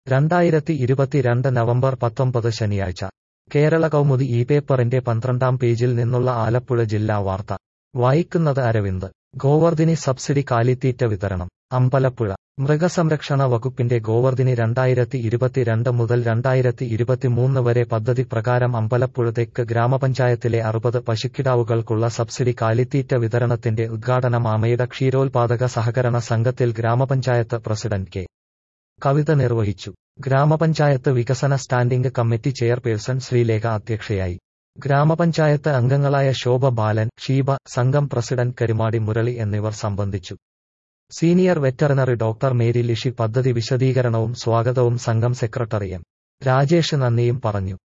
രണ്ടായിരത്തി ഇരുപത്തിരണ്ട് നവംബർ പത്തൊമ്പത് ശനിയാഴ്ച കേരള കൗമുദി ഈ പേപ്പറിന്റെ പന്ത്രണ്ടാം പേജിൽ നിന്നുള്ള ആലപ്പുഴ ജില്ലാ വാർത്ത വായിക്കുന്നത് അരവിന്ദ് ഗോവർധിനി സബ്സിഡി കാലിത്തീറ്റ വിതരണം അമ്പലപ്പുഴ മൃഗസംരക്ഷണ വകുപ്പിന്റെ ഗോവർധിനി രണ്ടായിരത്തി ഇരുപത്തിരണ്ട് മുതൽ രണ്ടായിരത്തി ഇരുപത്തിമൂന്ന് വരെ പദ്ധതി പ്രകാരം അമ്പലപ്പുഴ തെക്ക് ഗ്രാമപഞ്ചായത്തിലെ അറുപത് പശുക്കിടാവുകൾക്കുള്ള സബ്സിഡി കാലിത്തീറ്റ വിതരണത്തിന്റെ ഉദ്ഘാടനം ആമയുടെ ക്ഷീരോത്പാദക സഹകരണ സംഘത്തിൽ ഗ്രാമപഞ്ചായത്ത് പ്രസിഡന്റ് കെ കവിത നിർവഹിച്ചു ഗ്രാമപഞ്ചായത്ത് വികസന സ്റ്റാൻഡിംഗ് കമ്മിറ്റി ചെയർപേഴ്സൺ ശ്രീലേഖ അധ്യക്ഷയായി ഗ്രാമപഞ്ചായത്ത് അംഗങ്ങളായ ശോഭ ബാലൻ ഷീബ സംഘം പ്രസിഡന്റ് കരുമാടി മുരളി എന്നിവർ സംബന്ധിച്ചു senior veterinary doctor Mary Lishi പദ്ധതി വിശദീകരണവും സ്വാഗതവും സംഘം സെക്രട്ടറി എം രാജേഷ് നന്ദിയും പറഞ്ഞു